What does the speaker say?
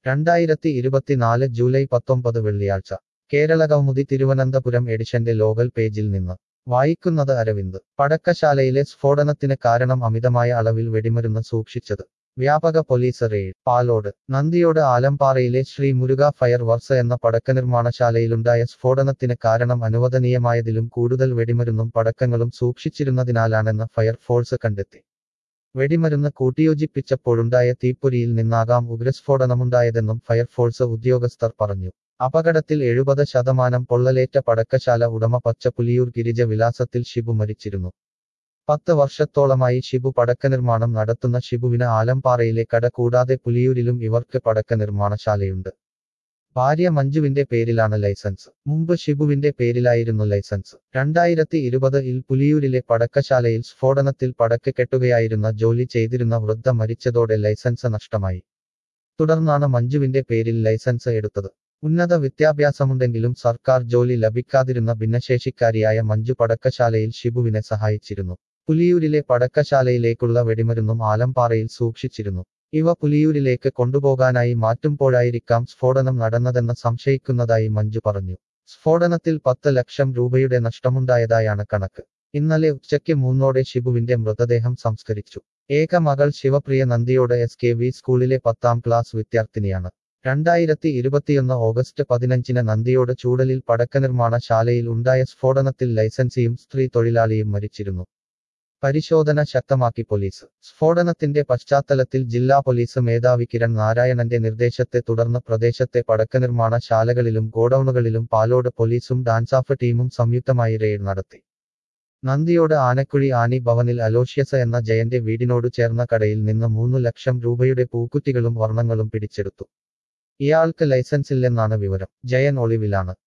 രണ്ടായിരത്തി ഇരുപത്തിനാല് ജൂലൈ പത്തൊമ്പത് വെള്ളിയാഴ്ച കേരളകൗമുദി തിരുവനന്തപുരം എഡിഷന്റെ ലോകൽ പേജിൽ നിന്ന് വായിക്കുന്നത് അരവിന്ദ് പടക്കശാലയിലെ സ്ഫോടനത്തിന് കാരണം അമിതമായ അളവിൽ വെടിമരുന്ന് സൂക്ഷിച്ചത് വ്യാപക പോലീസ് റെയ്ഡ് പാലോട് നന്ദിയോട് ആലമ്പാറയിലെ ശ്രീ മുരുക ഫയർ വർക്സ് എന്ന പടക്കനിർമ്മാണശാലയിലുണ്ടായ സ്ഫോടനത്തിന് കാരണം അനുവദനീയമായതിലും കൂടുതൽ വെടിമരുന്നും പടക്കങ്ങളും സൂക്ഷിച്ചിരുന്നതിനാലാണെന്ന് ഫയർഫോഴ്സ് കണ്ടെത്തി വെടിമരുന്ന് കൂട്ടിയോജിപ്പിച്ചപ്പോഴുണ്ടായ തീപ്പൊരിയിൽ നിന്നാകാം ഉഗ്രസ്ഫോടനമുണ്ടായതെന്നും ഫയർഫോഴ്സ് ഉദ്യോഗസ്ഥർ പറഞ്ഞു അപകടത്തിൽ എഴുപത് ശതമാനം പൊള്ളലേറ്റ പടക്കശാല ഉടമ പച്ചപ്പുലിയൂർ ഗിരിജ വിലാസത്തിൽ ഷിബു മരിച്ചിരുന്നു പത്ത് വർഷത്തോളമായി ഷിബു പടക്കനിർമ്മാണം നടത്തുന്ന ഷിബുവിന് ആലമ്പാറയിലെ കട കൂടാതെ പുലിയൂരിലും ഇവർക്ക് പടക്ക നിർമ്മാണശാലയുണ്ട് ഭാര്യ മഞ്ജുവിന്റെ പേരിലാണ് ലൈസൻസ് മുമ്പ് ഷിബുവിന്റെ പേരിലായിരുന്നു ലൈസൻസ് രണ്ടായിരത്തി ഇരുപത് ഇൽ പുലിയൂരിലെ പടക്കശാലയിൽ സ്ഫോടനത്തിൽ പടക്ക് കെട്ടുകയായിരുന്ന ജോലി ചെയ്തിരുന്ന വൃദ്ധ മരിച്ചതോടെ ലൈസൻസ് നഷ്ടമായി തുടർന്നാണ് മഞ്ജുവിന്റെ പേരിൽ ലൈസൻസ് എടുത്തത് ഉന്നത വിദ്യാഭ്യാസമുണ്ടെങ്കിലും സർക്കാർ ജോലി ലഭിക്കാതിരുന്ന ഭിന്നശേഷിക്കാരിയായ മഞ്ജു പടക്കശാലയിൽ ഷിബുവിനെ സഹായിച്ചിരുന്നു പുലിയൂരിലെ പടക്കശാലയിലേക്കുള്ള വെടിമരുന്നും ആലമ്പാറയിൽ സൂക്ഷിച്ചിരുന്നു ഇവ പുലിയൂരിലേക്ക് കൊണ്ടുപോകാനായി മാറ്റുമ്പോഴായിരിക്കാം സ്ഫോടനം നടന്നതെന്ന് സംശയിക്കുന്നതായി മഞ്ജു പറഞ്ഞു സ്ഫോടനത്തിൽ പത്ത് ലക്ഷം രൂപയുടെ നഷ്ടമുണ്ടായതായാണ് കണക്ക് ഇന്നലെ ഉച്ചയ്ക്ക് മൂന്നോടെ ഷിബുവിന്റെ മൃതദേഹം സംസ്കരിച്ചു ഏക മകൾ ശിവപ്രിയ നന്ദിയോട് എസ് കെ വി സ്കൂളിലെ പത്താം ക്ലാസ് വിദ്യാർത്ഥിനിയാണ് രണ്ടായിരത്തി ഇരുപത്തിയൊന്ന് ഓഗസ്റ്റ് പതിനഞ്ചിന് നന്ദിയോട് ചൂടലിൽ പടക്കനിർമ്മാണ ശാലയിൽ ഉണ്ടായ സ്ഫോടനത്തിൽ ലൈസൻസിയും സ്ത്രീ തൊഴിലാളിയും മരിച്ചിരുന്നു പരിശോധന ശക്തമാക്കി പോലീസ് സ്ഫോടനത്തിന്റെ പശ്ചാത്തലത്തിൽ ജില്ലാ പോലീസ് മേധാവി കിരൺ നാരായണന്റെ നിർദ്ദേശത്തെ തുടർന്ന് പ്രദേശത്തെ പടക്കനിർമ്മാണ ശാലകളിലും ഗോഡൌണുകളിലും പാലോട് പോലീസും ഡാൻസാഫ് ടീമും സംയുക്തമായി റെയ്ഡ് നടത്തി നന്ദിയോട് ആനക്കുഴി ആനി ഭവനിൽ അലോഷ്യസ് എന്ന ജയന്റെ വീടിനോട് ചേർന്ന കടയിൽ നിന്ന് മൂന്നു ലക്ഷം രൂപയുടെ പൂക്കുറ്റികളും വർണ്ണങ്ങളും പിടിച്ചെടുത്തു ഇയാൾക്ക് ലൈസൻസില്ലെന്നാണ് വിവരം ജയൻ ഒളിവിലാണ്